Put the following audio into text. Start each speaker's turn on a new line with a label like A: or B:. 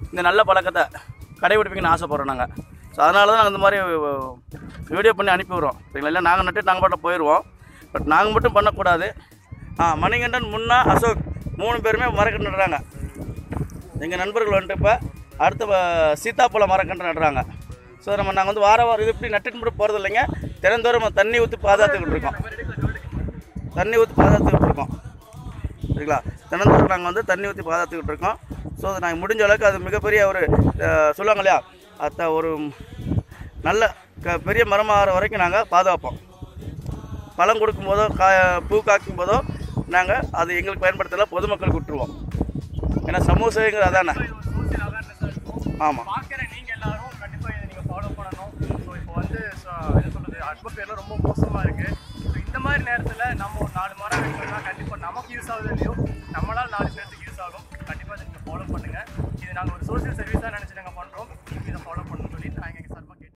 A: இந்த நல்ல பழக்கத்தை கடைபிடிப்பீங்கன்னு ஆசைப்படுறோம் நாங்கள் ஸோ அதனால தான் நாங்கள் இந்த மாதிரி வீடியோ பண்ணி அனுப்பி விடுறோம் சரிங்களா இல்லை நாங்கள் நட்டு நாங்கள் பாட்டில் போயிடுவோம் பட் நாங்கள் மட்டும் பண்ணக்கூடாது ஆ மணிகண்டன் முன்னா அசோக் மூணு பேருமே மரக்கன்று நடுறாங்க எங்கள் நண்பர்கள் வந்துட்டு இப்போ அடுத்த வ- சீத்தாப்பழ மரக்கன்று நடுறாங்க ஸோ நம்ம நாங்கள் வந்து வார வாரம் இது இப்படி நட்டுட்டு மட்டும் போகிறது இல்லைங்க தினந்தோறும் நம்ம தண்ணி ஊற்றி பாதுகாத்துக்கிட்டு இருக்கோம் தண்ணி ஊற்றி பாதுகாத்துக்கிட்டு இருக்கோம் சரிங்களா தினந்தோறும் நாங்கள் வந்து தண்ணி ஊற்றி பாதுகாத்துக்கிட்டு இருக்கோம் ஸோ அது நாங்கள் முடிஞ்ச அளவுக்கு அது மிகப்பெரிய ஒரு அஹ், சொல்லுவாங்க இல்லையா அத்த ஒரு நல்ல க பெரிய மரமாகிற வரைக்கும் நாங்கள் பாதுகாப்போம் பழம் கொடுக்கும்போதோ கா பூ காக்கும் போதோ நாங்கள் அது எங்களுக்கு பயன்படுத்தல பொதுமக்களுக்கு விட்டுருவோம் ஏன்னா சமூக சேவைங்கிறது அதானே
B: சோசியல் அவேர்னஸாக இருக்கும்
A: ஆமாம்
B: பார்க்குற நீங்கள் எல்லாரும் கண்டிப்பாக இதை நீங்கள் ஃபாலோ பண்ணணும் ஸோ இப்போ வந்து so, என்ன சொல்கிறது அட்மாஸ்பியர்லாம் ரொம்ப மோசமாக இருக்குது ஸோ இந்த மாதிரி நேரத்தில் நம்ம ஒரு நாலு மரம் வைக்கணும்னா கண்டிப்பாக நமக்கு யூஸ் ஆகுது இல்லையோ நம்மளால் நாலு பேருக்கு யூஸ் ஆகும் கண்டிப்பாக இதை நீங்கள் ஃபாலோ பண்ணுங்கள் இது நாங்கள் ஒரு சோசியல் சர்வீஸாக நினச்சி நாங்கள் பண்ணுறோம் இதை ஃபாலோ பண்ணணும்னு சொல்லிட்டு நாங்கள் எங்கள் சார்பாக கேட்டு